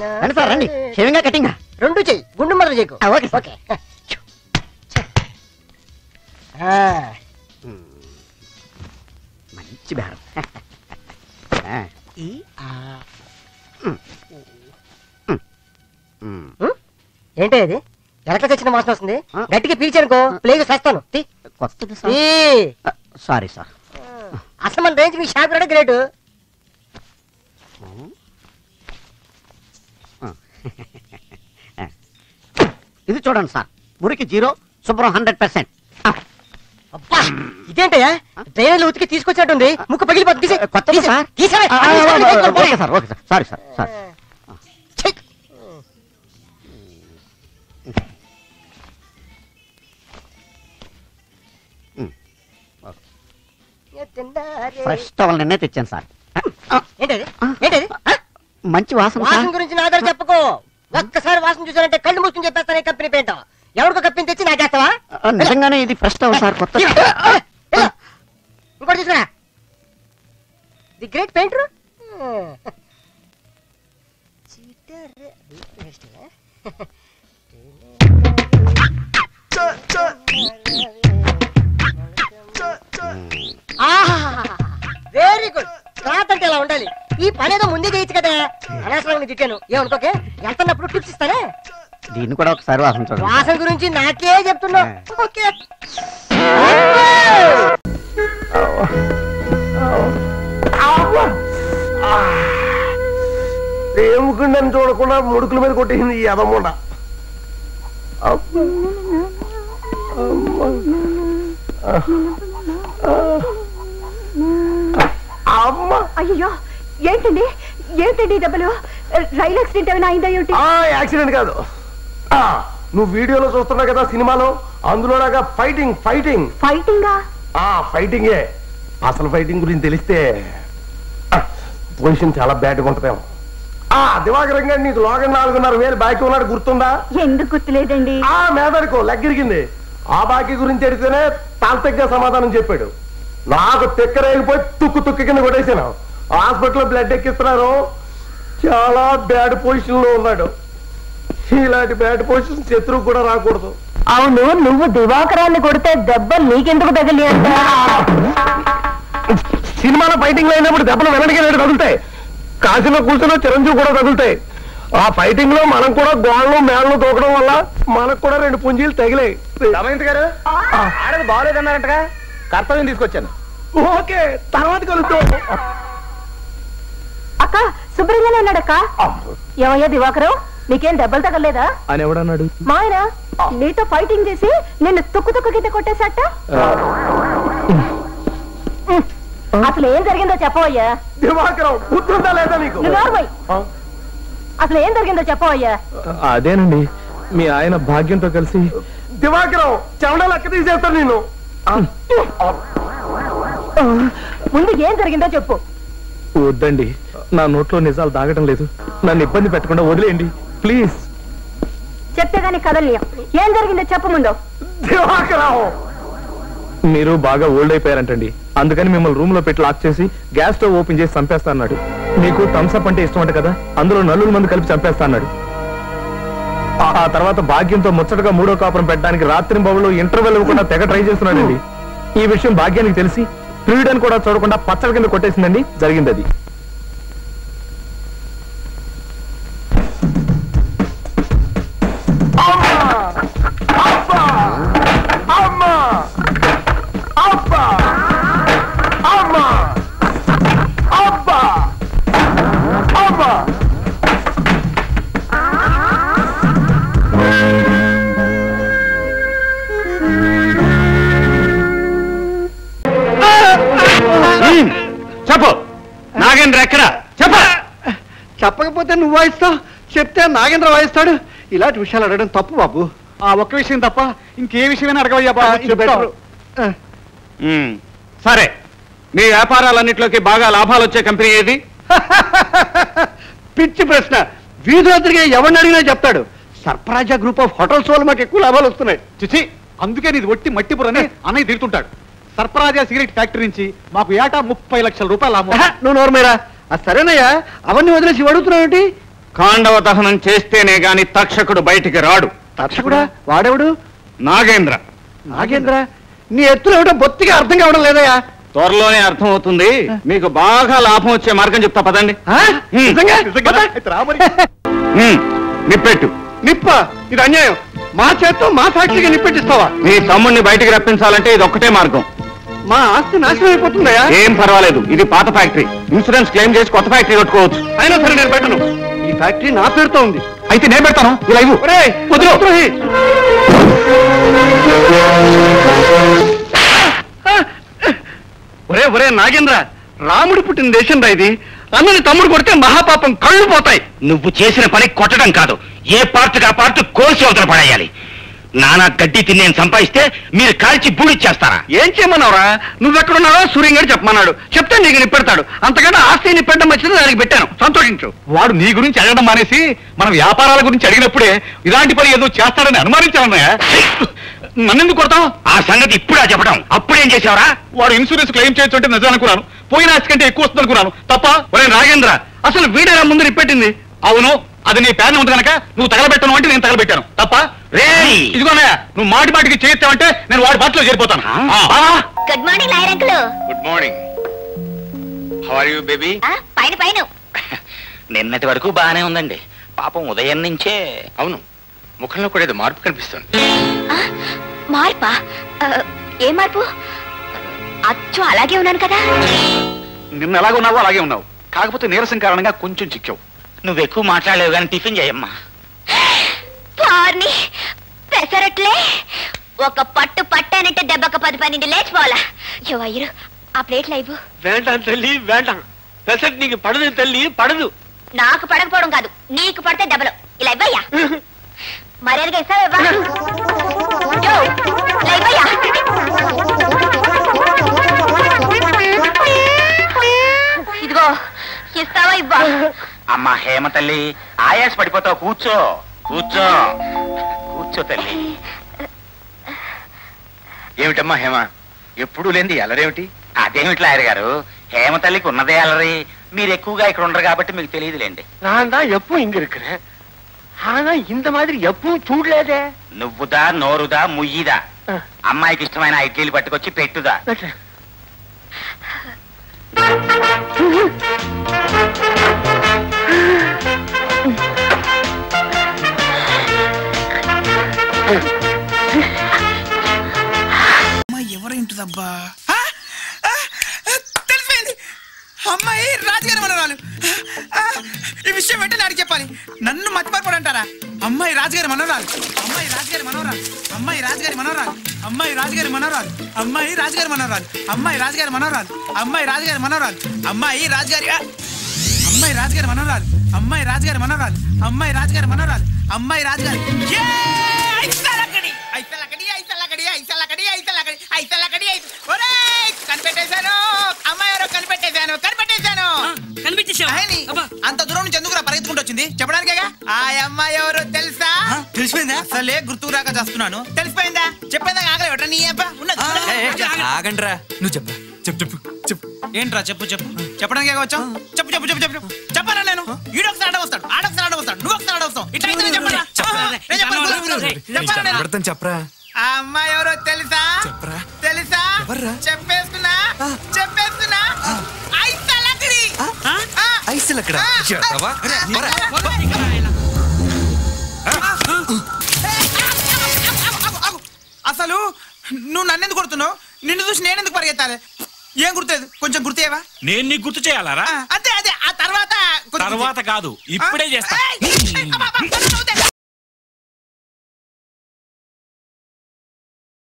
రండి సార్ రండి షేవింగా కటింగా రెండు చెయ్యి గుండు మొదలు చేయకు ఆ, ఓకే సార్. ఓకే ఆ, మంచి బేరం ఆ, ఈ ఆ. ఉమ్. ఉమ్, ఏంటి ఇది ఎలక తెచ్చిన వాసన వస్తుంది ఆ. గట్టిగా పీల్చానుకో ప్లేగు చేస్తాను కొత్తది సార్ సారీ సార్ అసలు మన రేంజ్ మీ షాప్ కూడా గ్రేట్ ఇది చూడండి సార్ మురికి జీరో శుభ్రం హండ్రెడ్ పర్సెంట్ అబ్బా ఇదేంటయ్యా డ్రైనేజ్ ఉతికి తీసుకొచ్చినట్టుంది ముక్కు పగిలిపోతుంది తీసే కొత్తది సార్ తీసేవే. ఆ, ఆ, ఆ, ఆ, okay sir okay sir sorry sir sorry ఛీ. ఫ్రెష్ టవల్ నిన్నే తెచ్చాను సార్ ఆ, ఏంటది ఏంటది ఆ? మంచి వాసన వాసన సార్ గురించి నా దగ్గర చెప్పుకో ఒక్కసారి వాసన చూసానంటే కళ్ళు మూసుకుని చెప్పేస్తాను ఈ కంపెనీ పెయింట్ ఎవరికో కప్పిని తెచ్చి నాకేస్తావా ఆ, నిజంగానే ఇది ఫ్రెష్ టవల్ సార్ కొత్త ఇంకోటి తీసుకురా the great painter very good cloth అంటే ఇలా ఉండాలి ఈ పని ఏదో ముందే చేయొచ్చు కదా అనవసరంగా తిట్టాను ఏమనుకోకే వెళ్తున్నప్పుడు టిప్స్ ఇస్తానే దీన్ని కూడా ఒకసారి వాసన చూడండి వాసన గురించి నాకే చెప్తున్నా ఓకే దేవుకుండని చూడకుండా ముడుకుల మీద కొట్టేసింది ఈ అదమ్మండ అమ్మ అయ్యో ఏంటండి ఏంటండి ఈ దెబ్బలు రైలు యాక్సిడెంట్ ఏమైనా అయిందా ఏమిటి ఆ యాక్సిడెంట్ కాదు ఆ, నువ్వు వీడియోలో చూస్తున్నావు కదా సినిమాలో అందులోలాగా ఫైటింగ్ ఫైటింగ్ ఫైటింగా ఆ ఫైటింగే అసలు ఫైటింగ్ గురించి తెలిస్తే ఆ, పొజిషన్ చాలా బ్యాడ్గా ఉంటుందేమో ఆ దివాకరం గారు నీకు లోగన్ నాలుగున్నర వేలు బాకీ ఉన్నాడు గుర్తుందా ఎందుకు గుర్తులేదండి ఆ మేదడుకో లగ్గిరిగింది ఆ బాకీ గురించి అడిగితేనే తాంతగ్గా సమాధానం చెప్పాడు నాకు తెక్కరేగిపోయి తుక్కు తుక్కు కింద కొట్టేశాను హాస్పిటల్లో బ్లడ్ ఎక్కిస్తున్నారు చాలా బ్యాడ్ పొజిషన్ లో ఉన్నాడు ఇలాంటి బ్యాడ్ పొజిషన్ శత్రువు కూడా రాకూడదు అవును నువ్వు దివాకరాన్ని కొడితే దెబ్బ నీకెందుకు తగిలి అంట సినిమాలో ఫైటింగ్ అయినప్పుడు దెబ్బలు వెనక్కి రెండు తగులుతాయి కాశీలో కూర్చున్న చిరంజీవి కూడా తగులుతాయి ఆ ఫైటింగ్ లో మనం కూడా గోళ్ళు మేళ్ళు తోకడం వల్ల మనకు కూడా రెండు పుంజీలు తగిలాయి రమేంద్ర గారు ఆడది బాగోలేదన్నారంటగా కర్తవ్యం తీసుకొచ్చాను ఓకే తర్వాత కలుద్దాం అక్క శుభ్రంగానే ఉన్నాడక్క ఏమయ్యా దివాకరం నీకేం దెబ్బలు తగలేదా అని ఎవడన్నాడు మా ఆయన నీతో ఫైటింగ్ చేసి నిన్ను తుక్కు తుక్కు కింద కొట్టేశాట అసలు ఏం జరిగిందో చెప్పవయ్యా దివాకరం గుర్తుందా లేదా నీకు నువ్వు నోరుమోయ్. ఆ? అసలు ఏం జరిగిందో చెప్పవయ్యా అదేనండి మీ ఆయన భాగ్యంతో కలిసి దివాకరం చెమడ లెక్క తీసేస్తాను నేను ముందు ఏం జరిగిందో చెప్పు వద్దండి నా నోట్లో నిజాలు దాగటం లేదు నన్ను ఇబ్బంది పెట్టకుండా వదిలేయండి ప్లీజ్ చెప్తే గానీ కదలియం ఏం జరిగిందో చెప్పు ముందు దివాకరం మీరు బాగా ఓల్డ్ అయిపోయారంటండి అందుకని మిమ్మల్ని రూమ్ లో పెట్టి లాక్ చేసి గ్యాస్ స్టవ్ ఓపెన్ చేసి చంపేస్తా అన్నాడు మీకు థమ్స్అప్ అంటే ఇష్టం అంట కదా అందులో నలుగురు మంది కలిపి చంపేస్తా అన్నాడు ఆ- ఆ తర్వాత భాగ్యంతో ముచ్చటగా మూడో కాపురం పెట్టడానికి రాత్రి బాబులో ఇంటర్వెల్ ఇవ్వకుండా తెగ ట్రై చేస్తున్నాడండి ఈ విషయం భాగ్యానికి తెలిసి ప్రియుడని కూడా చూడకుండా పచ్చడి కింద కొట్టేసిందండి జరిగింది అది అబ్బా అమ్మా అబ్బా అమ్మా అబ్బా అబ్బా చెప్పు నాగేంద్ర ఎక్కడ చెప్ప చెప్పకపోతే నువ్వు వాయిస్తావు చెప్తే నాగేంద్ర వాయిస్తాడు ఇలాంటి విషయాలు అడగడం తప్పు బాబు ఆ ఒక్క విషయం తప్ప ఇంకే విషయమైనా అడగవయ్యా బాబు, ఇది చెప్తా. better. ఉమ్, సరే మీ వ్యాపారాలన్నిట్లోకి బాగా లాభాలు వచ్చే కంపెనీ ఏది పిచ్చి ప్రశ్న వీధిలో తిరిగే ఎవరిని అడిగినా చెప్తాడు సర్పరాజా గ్రూప్ ఆఫ్ హోటల్స్ వల్ల మాకు ఎక్కువ లాభాలు వస్తున్నాయి చిచి అందుకే నీది ఒట్టి మట్టిపురని అన్నయ్య తిరుగుతుంటాడు సర్పరాజా సిగరెట్ ఫ్యాక్టరీ నుంచి మాకు ఏటా ముప్పై లక్షల రూపాయలు లాభం ఆహా, నువ్వు నోరు మీరా ఆ సరేనయ్యా అవన్నీ వదిలేసి ఇవి అడుగుతున్నావు ఏంటి కాండవ దహనం చేస్తేనే గాని తక్షకుడు బయటికి రాడు తక్షకుడా వాడెవడు నాగేంద్ర నాగేంద్ర నీ ఎత్తులు ఎవడో బొత్తిగా అర్థం కావడం లేదయ్యా త్వరలోనే అర్థమవుతుంది మీకు బాగా లాభం వచ్చే మార్గం చెప్తా పదండి ఆ? హ్మ్. నిజంగా? పద. హ్మ్. నిప్పెట్టు నిప్ప ఇది అన్యాయం మా చేత్తో మా ఫ్యాక్టరీకి నిప్పెట్టిస్తావా నీ తమ్ముడిని బయటికి రప్పించాలంటే ఇది ఒక్కటే మార్గం మా ఆస్తి నాశనం అయిపోతుందయ్యా ఏం పర్వాలేదు ఇది పాత ఫ్యాక్టరీ ఇన్సూరెన్స్ క్లెయిమ్ చేసి కొత్త ఫ్యాక్టరీ కట్టుకోవచ్చు అయినా సరే నేను పెట్టను ఈ ఫ్యాక్టరీ నా పేరుతో ఉంది అయితే నేను పెడతాను ఇలా ఇవ్వు ఒరేయ్, వదిలు. ద్రోహి. ఒరే ఒరే నాగేంద్ర రాముడు పుట్టిన దేశం రా ఇది అన్నని తమ్ముడు కొడితే మహాపాపం కళ్ళు పోతాయి నువ్వు చేసిన పని కొట్టడం కాదు ఏ పార్ట్కి ఆ పార్ట్ కోసి అవతల పడేయాలి నానా గడ్డి తిని నేను సంపాదిస్తే మీరు కాల్చి బూడిచ్చేస్తారా ఏం చేయమన్నావురా నువ్వెక్కడున్నావో సూర్యం గారు చెప్పమన్నాడు చెప్తే నీకు నిప్పెడతాడు అంతకంటే ఆస్తి నిప్పెట్టడం వచ్చింది దానికి పెట్టాను సంతోషించు వాడు నీ గురించి అడగడం మానేసి మన వ్యాపారాల గురించి అడిగినప్పుడే ఇలాంటి పని ఏదో చేస్తాడని అనుమానించాలన్నయ్య నన్నెందుకు కొడతావు ఆ సంగతి ఇప్పుడా చెప్పడం అప్పుడేం చేసావరా వాడు ఇన్సూరెన్స్ క్లెయిమ్ చేయొచ్చు అంటే నిజం అనుకున్నాను పోయిన ఆస్తి కంటే ఎక్కువ వస్తుంది అనుకున్నాను తప్ప ఒరే నాగేంద్ర అసలు వీడేరా ముందు నిప్పెట్టింది అవును అది నీ ప్యాన్ ఉంది కనుక నువ్వు తగలబెట్టను అంటే నేను తగలబెట్టాను తప్ప రేయ్! ఇదిగోనయ్య నువ్వు మాటి మాటికి చేస్తావంటే నేను వాడి పాటలో చేరిపోతాను ఆ. ఆ. Good morning lawyer uncle good morning how are you baby పైన పైన నిన్నటి వరకు బాగానే ఉందండి పాపం ఉదయం నుంచే అవును ముఖంలో కూడా ఏదో మార్పు కనిపిస్తుంది మార్పా ఆ, ఏ మార్పు అచ్చు అలాగే ఉన్నాను కదా నిన్న ఎలాగ ఉన్నావో అలాగే ఉన్నావు కాకపోతే నీరసం కారణంగా కొంచెం చిక్కావు నువ్వు ఎక్కువ మాట్లాడలేవు కానీ టిఫిన్ చేయమ్మా పార్ని పెసరట్లే ఒక పట్టు పట్టానంటే దెబ్బక పది పన్నెండు లేచిపోవాలా యో అయ్యరు ఆ ప్లేట్లో ఇవ్వు வேண்டாம் தள்ளி வேண்டாம் பெசட் நீங்க படுது தள்ளி படுது నాకు పడకపోవడం కాదు నీకు పడితే దెబ్బలు ఇలా ఇవ్వయ్యా మర్యాదగా ఇస్తావా ఇవ్వా? యో, ఇలా ఇవ్వయ్యా ఇదిగో ఇస్తావా ఇవ్వా అమ్మా హేమ తల్లి ఆయాస పడిపోతావు కూర్చో కూర్చో కూర్చో తల్లి ఏమిటమ్మా హేమ ఎప్పుడు లేని అలరేమిటి అదేమిటి లాయర్ గారు హేమ తల్లికి ఉన్నదే అలరి మీరు ఎక్కువగా ఇక్కడ ఉండరు కాబట్టి మీకు తెలియదులేండి நான் தான் எப்பவும் இங்க இருக்கிறேன் ஆனா இந்த மாதிரி எப்பவும் చూడలేదే నువ్వుదా నోరుదా ముయ్యిదా అమ్మాయికి ఇష్టమైన ఇడ్లీలు పట్టుకొచ్చి పెట్టుదా అమ్మాయి ఎవరేంటిదబ్బా ఆ? ఆ? ఆ, తెలిసిపోయింది అమ్మాయి రాజుగారి మనరాలు ఆ, ఈ విషయం వెంటనే నాకు చెప్పాలి నన్ను మతిమరపడు అంటారా అమ్మాయి రాజుగారి మనోరాలు అమ్మాయి రాజుగారి మనోరాలు అమ్మాయి రాజుగారి మనోరాలు అమ్మాయి రాజుగారి మనోరాలు అమ్మాయి రాజుగారి మనోరాలు అమ్మాయి రాజుగారి మనోరాలు అమ్మాయి రాజుగారి మనోరాలు అమ్మాయి రాజుగారి ఆ! అమ్మాయి రాజుగారి మనోరాలు అమ్మాయి రాజుగారి మనోరాలు అమ్మాయి రాజుగారి మనోరాలు అమ్మాయి రాజుగారి ఏ! ఐసలకడి! ఐసలకడి, ఐసలకడి, ఐసలకడి, ఐసలకడి, ఐసలకడి, ఐస- ఒరేయ్! కనిపెట్టేశాను అమ్మాయి ఎవరో కనిపెట్టేశాను కనిపెట్టేశాను ఆయని, అంత దూరం నుంచి ఎందుకు పరిగెత్తుకుంటూ వచ్చింది చెప్పడానికేగా ఆ అమ్మాయి ఎవరో తెలుసా తెలిసిపోయిందా అసలే గుర్తుకు రాక చేస్తున్నాను తెలిసిపోయిందా చెప్పేదా ఆగలేవట నీ అబ్బా ఉన్నది ఆగండ్రా నువ్వు చెప్పు చెప్పు చెప్పు చెప్పు ఏంట్రా చెప్పు చెప్పు చెప్పడానికి వచ్చాం చెప్పు చెప్పు చెప్పు చెప్పు చెప్పాలా నేను ఈడొకసారి ఆడ వస్తాడు ఆడొకసారి ఆడ వస్తాడు నువ్వు ఒకసారి ఆడ వస్తావు ఇట్లా అయితే నేను చెప్పనా? నేను చెప్పనా? చెప్పాలా నేను? పెడతాను చెప్పరా ఆ అమ్మాయి ఎవరో తెలుసా చెప్పరా తెలుసా ఎవర్రా? చెప్పేస్తున్నా చెప్పేస్తున్నా అయితే లక్కడి. ఆ? ఐసులు అక్కడ ఆ. చెప్తావా? పోరా. అసలు నువ్వు నన్నెందుకు కొడుతున్నావు నిన్ను చూసి నేనెందుకు పరిగెత్తాలి ఏం గుర్తులేదు కొంచెం గుర్తేవా నేను నీకు గుర్తు చేయాలరా అంతే అదే ఆ తర్వాత కొంచెం తర్వాత కాదు ఇప్పుడే చేస్తా ఏయ్! అబ్బా, అబ్బా, అబ్బా.